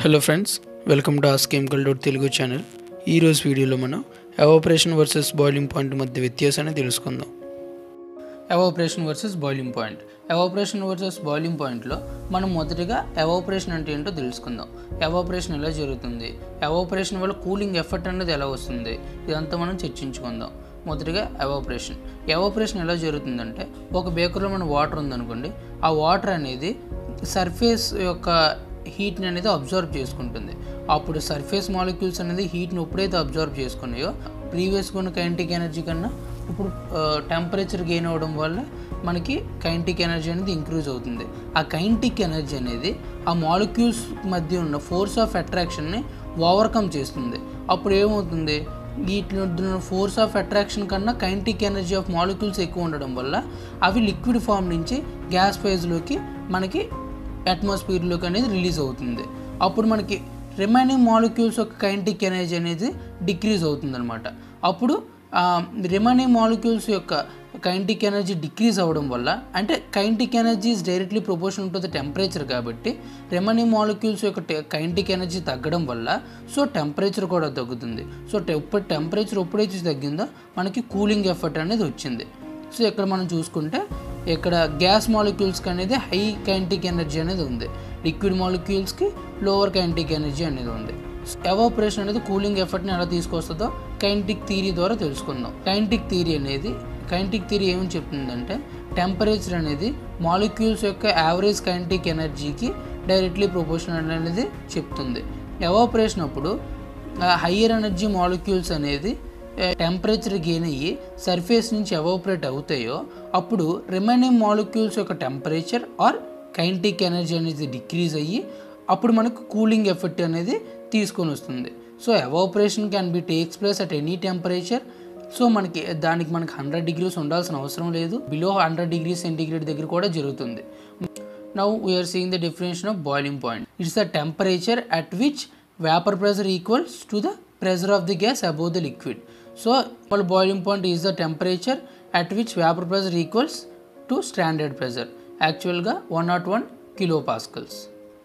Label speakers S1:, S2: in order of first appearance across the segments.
S1: hello friends welcome to as chemical dot Telugu channel ఈరోజు వీడియోలో మనం ఎవాపరేషన్ వర్సెస్ బాయిలింగ్ పాయింట్ మధ్య వ్యత్యాసాన్ని తెలుసుకుందాం evaporation versus boiling point evaporation versus boiling పాయింట్లో మనం మొదటిగా ఎవాపరేషన్ అంటే ఏంటో తెలుసుకుందాం ఎవాపరేషన్ ఎలా జరుగుతుంది ఎవాపరేషన్ వల్ల కూలింగ్ ఎఫెక్ట్ అనేది ఎలా వస్తుంది ఇదంతా మనం చర్చించుకుందాం మొదటిగా ఎవాపరేషన్ ఎవాపరేషన్ ఎలా జరుగుతుందంటే ఒక బేకర్లో మన వాటర్ ఉందనుకోండి ఆ వాటర్ అనేది సర్ఫేస్ యొక్క హీట్ని అనేది అబ్జర్వ్ చేసుకుంటుంది అప్పుడు సర్ఫేస్ మాలిక్యూల్స్ అనేది హీట్ని ఎప్పుడైతే అబ్జర్వ్ చేసుకున్నాయో ప్రీవియస్ ఉన్న కైనటిక్ ఎనర్జీ కన్నా ఇప్పుడు టెంపరేచర్ గెయిన్ అవ్వడం వల్ల మనకి కైనటిక్ ఎనర్జీ అనేది ఇంక్రీజ్ అవుతుంది ఆ కైనటిక్ ఎనర్జీ అనేది ఆ మాలిక్యూల్స్ మధ్య ఉన్న ఫోర్స్ ఆఫ్ అట్రాక్షన్ని ఓవర్కమ్ చేస్తుంది అప్పుడు ఏమవుతుంది వీటి ఫోర్స్ ఆఫ్ అట్రాక్షన్ కన్నా కైనటిక్ ఎనర్జీ ఆఫ్ మాలిక్యూల్స్ ఎక్కువ ఉండడం వల్ల అవి లిక్విడ్ ఫామ్ నుంచి గ్యాస్ ఫేజ్లోకి మనకి అట్మాస్ఫియర్లోకి అనేది రిలీజ్ అవుతుంది అప్పుడు మనకి రిమైనింగ్ మాలిక్యూల్స్ యొక్క కైనటిక్ ఎనర్జీ అనేది డిక్రీజ్ అవుతుంది అనమాట అప్పుడు రిమైనింగ్ మాలిక్యూల్స్ యొక్క కైనటిక్ ఎనర్జీ డిక్రీజ్ అవ్వడం వల్ల అంటే kinetic energy is directly proportion to the temperature కాబట్టి రిమైనింగ్ మాలిక్యూల్స్ యొక్క కైనటిక్ ఎనర్జీ తగ్గడం వల్ల సో టెంపరేచర్ కూడా తగ్గుతుంది సో ఎప్పుడు టెంపరేచర్ ఎప్పుడైతే తగ్గిందో మనకి కూలింగ్ ఎఫెక్ట్ అనేది వచ్చింది సో ఇక్కడ మనం చూసుకుంటే ఇక్కడ గ్యాస్ మాలిక్యూల్స్కి అనేది హై కైనటిక్ ఎనర్జీ అనేది ఉంది లిక్విడ్ మాలిక్యూల్స్కి లోవర్ కైనటిక్ ఎనర్జీ అనేది ఉంది ఎవాపరేషన్ అనేది కూలింగ్ ఎఫెక్ట్ని ఎలా తీసుకొస్తుందో కైనటిక్ థీరీ ద్వారా తెలుసుకుందాం కైనటిక్ థీరీ అనేది కైనటిక్ థీరీ ఏమని చెప్తుందంటే టెంపరేచర్ అనేది మాలిక్యూల్స్ యొక్క యావరేజ్ కైనటిక్ ఎనర్జీకి డైరెక్ట్లీ ప్రొపోర్షనల్ అనేది చెప్తుంది ఎవాపరేషన్ అప్పుడు హయ్యర్ ఎనర్జీ మాలిక్యూల్స్ అనేది టెంపరేచర్ గెయిన్ అయ్యి సర్ఫేస్ నుంచి ఎవాపరేట్ అవుతాయో అప్పుడు రిమైనింగ్ మాలిక్యూల్స్ యొక్క టెంపరేచర్ ఆర్ కైనటిక్ ఎనర్జీ అనేది డిక్రీజ్ అయ్యి అప్పుడు మనకు కూలింగ్ ఎఫెక్ట్ అనేది తీసుకొని వస్తుంది so evaporation can be takes place at any temperature so మనకి దానికి మనకి హండ్రెడ్ డిగ్రీస్ ఉండాల్సిన అవసరం లేదు బిలో హండ్రెడ్ డిగ్రీ సెంటిగ్రేడ్ దగ్గర కూడా జరుగుతుంది now we're seeing the definition of boiling point it's the temperature at which vapour pressure equals to the pressure of the gas above the liquid so boiling point is the temperature at which vapour pressure equals to standard pressure యాక్చువల్గా one nought one kilo pascals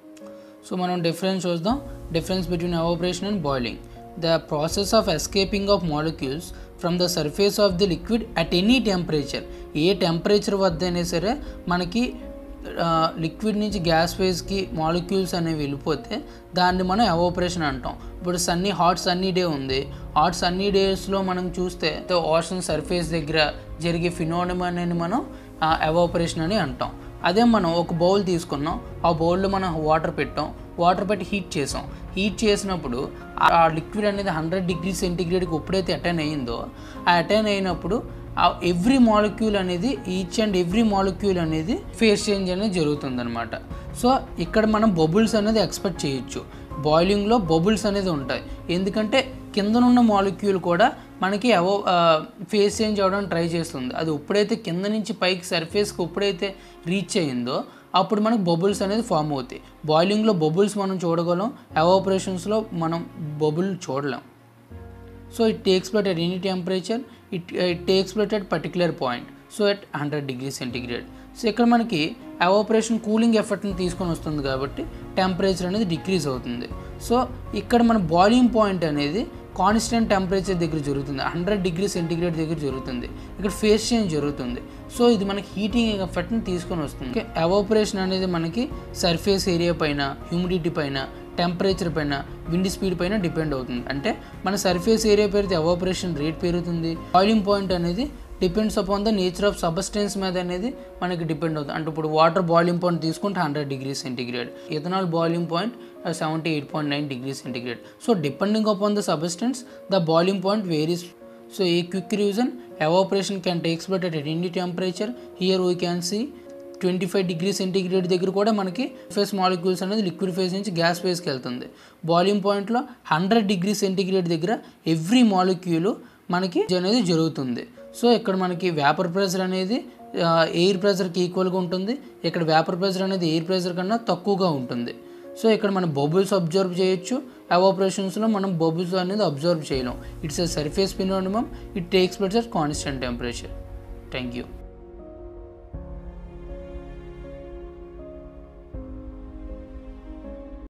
S1: so మనం difference చూద్దాం difference between evaporation and boiling the process of escaping of molecules from the surface of the liquid at any temperature ఏ temperature వద్ద అయినా సరే మనకి liquid నుంచి gas ఫేజ్కి molecules అనేవి వెళ్ళిపోతే దాన్ని మనం ఎవాపరేషన్ అంటాం ఇప్పుడు సన్నీ హాట్ సన్నీ డే ఉంది హాట్ సన్నీ డేస్లో మనం చూస్తే ఓషన్ సర్ఫేస్ దగ్గర జరిగే ఫినోనిమా అనేది మనం ఎవాపరేషన్ అని అంటాం అదే మనం ఒక బౌల్ తీసుకున్నాం ఆ బౌల్లో మనం వాటర్ పెట్టాం వాటర్ పెట్టి హీట్ చేసాం హీట్ చేసినప్పుడు ఆ లిక్విడ్ అనేది హండ్రెడ్ డిగ్రీ సెంటిగ్రేడ్కి ఎప్పుడైతే అటైన్ అయ్యిందో ఆ అటైన్ అయినప్పుడు ఎవ్రీ మాలిక్యూల్ అనేది ఈచ్ అండ్ ఎవ్రీ మాలిక్యూల్ అనేది ఫేస్ చేంజ్ అనేది జరుగుతుంది అనమాట సో ఇక్కడ మనం బబుల్స్ అనేది ఎక్స్పెక్ట్ చేయొచ్చు బాయిలింగ్లో బబుల్స్ అనేది ఉంటాయి ఎందుకంటే కిందనున్న మాలిక్యూల్ కూడా మనకి ఎవో ఫేస్ చేంజ్ అవ్వడానికి ట్రై చేస్తుంది అది ఎప్పుడైతే కింద నుంచి పైకి సర్ఫేస్కి ఎప్పుడైతే రీచ్ అయ్యిందో అప్పుడు మనకు బబుల్స్ అనేది ఫామ్ అవుతాయి బాయిలింగ్లో బబుల్స్ మనం చూడగలం ఎవాపరేషన్స్లో మనం బబుల్ చూడలేం so it takes place at any temperature it it takes place at particular point so at hundred degree centigrade so ఇక్కడ మనకి ఎవాపరేషన్ కూలింగ్ ఎఫెక్ట్ని తీసుకొని వస్తుంది కాబట్టి టెంపరేచర్ అనేది డిక్రీజ్ అవుతుంది సో ఇక్కడ మన బాయిలింగ్ పాయింట్ అనేది కాన్స్టెంట్ టెంపరేచర్ దగ్గర జరుగుతుంది హండ్రెడ్ డిగ్రీ సెంటిగ్రేడ్ దగ్గర జరుగుతుంది ఇక్కడ ఫేస్ చేంజ్ జరుగుతుంది సో ఇది మనకి హీటింగ్ ఎఫెక్ట్ని తీసుకొని వస్తుంది ఎవాపరేషన్ అనేది మనకి సర్ఫేస్ ఏరియా పైన హ్యూమిడిటీ పైన టెంపరేచర్ పైన విండ్ స్పీడ్ పైన డిపెండ్ అవుతుంది అంటే మన సర్ఫేస్ ఏరియా పెరిగితే ఎవాపరేషన్ రేట్ పెరుగుతుంది బాయిలింగ్ పాయింట్ అనేది depends upon the nature of substance మీద అనేది మనకి డిపెండ్ అవుతుంది అంటే ఇప్పుడు వాటర్ బాయిలింగ్ పాయింట్ తీసుకుంటే hundred degree centigrade ethanol boiling point seventy eight point nine degree centigrade so depending upon the substance the boiling point varies so ఈ quick reason evaporation can takes but at any temperature here we can see twenty five degree centigrade దగ్గర కూడా మనకి phase molecules అనేది liquid phase నుంచి gas ఫేజ్కి వెళ్తుంది boiling పాయింట్లో hundred degree centigrade దగ్గర ఎవ్రీ మాలిక్యూల్ మనకి అనేది జరుగుతుంది సో ఇక్కడ మనకి వేపర్ ప్రెషర్ అనేది ఎయిర్ ప్రెషర్కి ఈక్వల్గా ఉంటుంది ఇక్కడ వేపర్ ప్రెషర్ అనేది ఎయిర్ ప్రెషర్ కన్నా తక్కువగా ఉంటుంది సో ఇక్కడ మనం బబుల్స్ అబ్జర్వ్ చేయొచ్చు ఎవాపరేషన్స్లో మనం బబుల్స్ అనేది అబ్జర్వ్ చేయలేం it's a surface phenomenon it takes place at constant temperature thank you